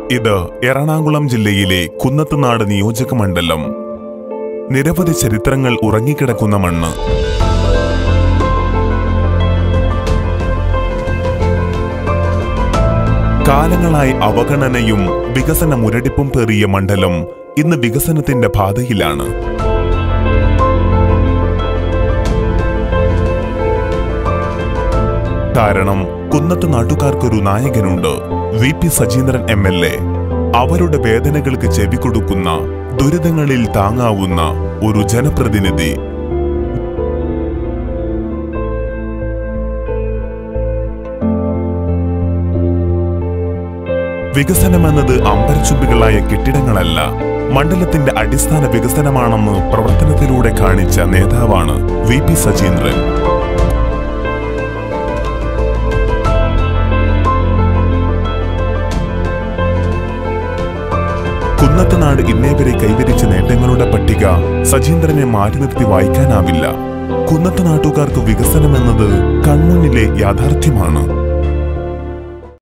ഇത് എറണാകുളം ജില്ലയിലെ കുന്നത്തുനാട് നിയോജക മണ്ഡലം നിരവധി ചരിത്രങ്ങൾ ഉറങ്ങിക്കിടക്കുന്ന മണ്ണ് കാലങ്ങളായി അവഗണനയും വികസന മുരടിപ്പും പേറിയ മണ്ഡലം ഇന്ന് വികസനത്തിന്റെ പാതയിലാണ് കാരണം കുന്നത്ത് നാട്ടുകാർക്കൊരു നായകനുണ്ട് V P Sajeendran M L A അവരുടെ വേദനകൾക്ക് ചെവി കൊടുക്കുന്ന ദുരിതങ്ങളിൽ താങ്ങാവുന്ന ഒരു ജനപ്രതിനിധി വികസനമെന്നത് അമ്പരച്ചുംബികളായ കെട്ടിടങ്ങളല്ല മണ്ഡലത്തിന്റെ അടിസ്ഥാന വികസനമാണെന്ന് പ്രവർത്തനത്തിലൂടെ കാണിച്ച നേതാവാണ് വി പി സജീന്ദ്രൻ കുന്നത്തനാട് ഇന്നേവരെ കൈവരിച്ച നേട്ടങ്ങളുടെ പട്ടിക സജീന്ദ്രനെ മാറ്റി നിർത്തി വായിക്കാനാവില്ല കുന്നത്ത നാട്ടുകാർക്ക് വികസനം എന്നത് കൺമുന്നിലെ യാഥാർത്ഥ്യമാണ്